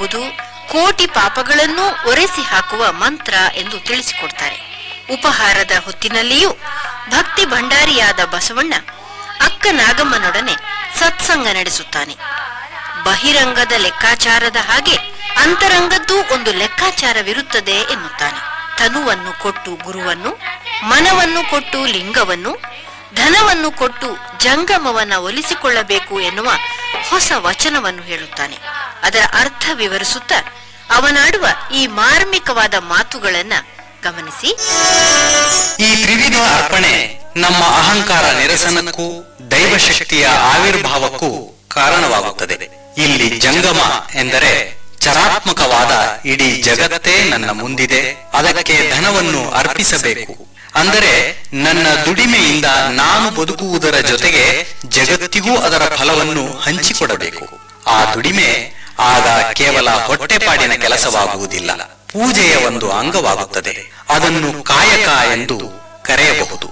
ಎಂಬುದು ಕೋಟಿ ಪಾಪಗಳನ್ನೂ ಒರೆಸಿ ಹಾಕುವ ಮಂತ್ರ ಎಂದು ತಿಳಿಸಿಕೊಡ್ತಾರೆ ಉಪಹಾರದ ಹೊತ್ತಿನಲ್ಲಿಯೂ ಭಕ್ತಿ ಭಂಡಾರಿಯಾದ ಬಸವಣ್ಣ ಅಕ್ಕ ನಾಗಮ್ಮನೊಡನೆ ಸತ್ಸಂಗ ನಡೆಸುತ್ತಾನೆ ಬಹಿರಂಗದ ಲೆಕ್ಕಾಚಾರದ ಹಾಗೆ ಅಂತರಂಗದ್ದೂ ಒಂದು ಲೆಕ್ಕಾಚಾರವಿರುತ್ತದೆ ಎನ್ನುತ್ತಾನೆ ತನುವನ್ನು ಕೊಟ್ಟು ಗುರುವನ್ನು ಮನವನ್ನು ಕೊಟ್ಟು ಲಿಂಗವನ್ನು ಧನವನ್ನು ಕೊಟ್ಟು ಜಂಗಮವನ್ನ ಒಲಿಸಿಕೊಳ್ಳಬೇಕು ಎನ್ನುವ ಹೊಸ ವಚನವನ್ನು ಹೇಳುತ್ತಾನೆ ಅದರ ಅರ್ಥ ವಿವರಿಸುತ್ತಾ ಅವನಾಡುವ ಈ ಮಾರ್ಮಿಕವಾದ ಮಾತುಗಳನ್ನ ಗಮನಿಸಿ ಈ ತ್ರಿವಿಧ ಅರ್ಪಣೆ ನಮ್ಮ ಅಹಂಕಾರ ನಿರಸನಕ್ಕೂ ದೈವಶಕ್ತಿಯ ಆವಿರ್ಭಾವಕ್ಕೂ ಕಾರಣವಾಗುತ್ತದೆ ಇಲ್ಲಿ ಜಂಗಮ ಎಂದರೆ ಚರಾತ್ಮಕವಾದ ಇಡೀ ಜಗತ್ತೇ ನನ್ನ ಮುಂದಿದೆ ಅದಕ್ಕೆ ಧನವನ್ನು ಅರ್ಪಿಸಬೇಕು ಅಂದರೆ ನನ್ನ ದುಡಿಮೆಯಿಂದ ನಾನು ಬದುಕುವುದರ ಜೊತೆಗೆ ಜಗತ್ತಿಗೂ ಅದರ ಫಲವನ್ನು ಹಂಚಿಕೊಡಬೇಕು ಆ ದುಡಿಮೆ ಆಗ ಕೇವಲ ಹೊಟ್ಟೆಪಾಡಿನ ಕೆಲಸವಾಗುವುದಿಲ್ಲ ಪೂಜೆಯ ಒಂದು ಅಂಗವಾಗುತ್ತದೆ ಅದನ್ನು ಕಾಯಕ ಎಂದು ಕರೆಯಬಹುದು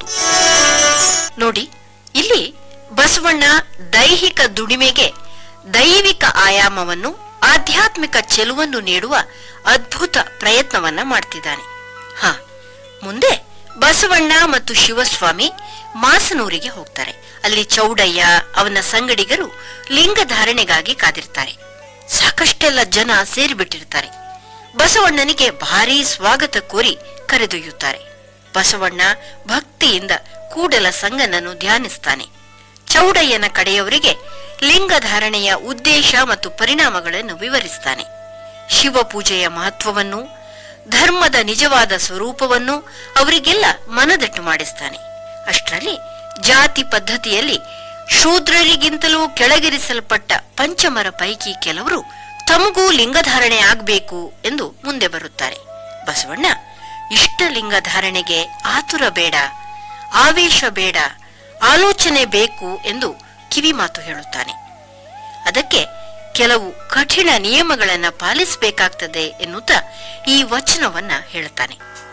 ನೋಡಿ ಇಲ್ಲಿ ಬಸವಣ್ಣ ದೈಹಿಕ ದುಡಿಮೆಗೆ ದೈವಿಕ ಆಯಾಮವನ್ನು ಆಧ್ಯಾತ್ಮಿಕ ಚೆಲುವನ್ನು ನೀಡುವ ಅದ್ಭುತ ಪ್ರಯತ್ನವನ್ನ ಮಾಡ್ತಿದ್ದಾನೆ ಹ ಮುಂದೆ ಬಸವಣ್ಣ ಮತ್ತು ಶಿವಸ್ವಾಮಿ ಮಾಸನೂರಿಗೆ ಹೋಗ್ತಾರೆ ಅಲ್ಲಿ ಚೌಡಯ್ಯ ಅವನ ಸಂಗಡಿಗರು ಲಿಂಗ ಧಾರಣೆಗಾಗಿ ಕಾದಿರ್ತಾರೆ ಸಾಕಷ್ಟೆಲ್ಲ ಜನ ಸೇರಿಬಿಟ್ಟಿರ್ತಾರೆ ಬಸವಣ್ಣನಿಗೆ ಭಾರೀ ಸ್ವಾಗತ ಕೋರಿ ಕರೆದೊಯ್ಯುತ್ತಾರೆ ಬಸವಣ್ಣ ಭಕ್ತಿಯಿಂದ ಕೂಡಲ ಸಂಗನನ್ನು ಧ್ಯಾನಿಸ್ತಾನೆ ಚೌಡಯ್ಯನ ಕಡೆಯವರಿಗೆ ಲಿಂಗ ಧಾರಣೆಯ ಉದ್ದೇಶ ಮತ್ತು ಪರಿಣಾಮಗಳನ್ನು ವಿವರಿಸ್ತಾನೆ ಶಿವ ಪೂಜೆಯ ಮಹತ್ವವನ್ನು ಧರ್ಮದ ನಿಜವಾದ ಸ್ವರೂಪವನ್ನು ಅವರಿಗೆಲ್ಲ ಮನದಟ್ಟು ಮಾಡಿಸ್ತಾನೆ ಅಷ್ಟರಲ್ಲಿ ಜಾತಿ ಪದ್ಧತಿಯಲ್ಲಿ ಶೂದ್ರರಿಗಿಂತಲೂ ಕೆಳಗಿರಿಸಲ್ಪಟ್ಟ ಪಂಚಮರ ಪೈಕಿ ಕೆಲವರು ತಮಗೂ ಲಿಂಗಧಾರಣೆ ಆಗ್ಬೇಕು ಎಂದು ಮುಂದೆ ಬರುತ್ತಾರೆ ಬಸವಣ್ಣ ಇಷ್ಟ ಲಿಂಗಧಾರಣೆಗೆ ಆತುರ ಬೇಡ ಆವೇಶ ಬೇಡ ಆಲೋಚನೆ ಬೇಕು ಎಂದು ಕಿವಿಮಾತು ಹೇಳುತ್ತಾನೆ ಅದಕ್ಕೆ ಕೆಲವು ಕಠಿಣ ನಿಯಮಗಳನ್ನ ಪಾಲಿಸಬೇಕಾಗ್ತದೆ ಎನ್ನುತ್ತಾ ಈ ವಚನವನ್ನ ಹೇಳುತ್ತಾನೆ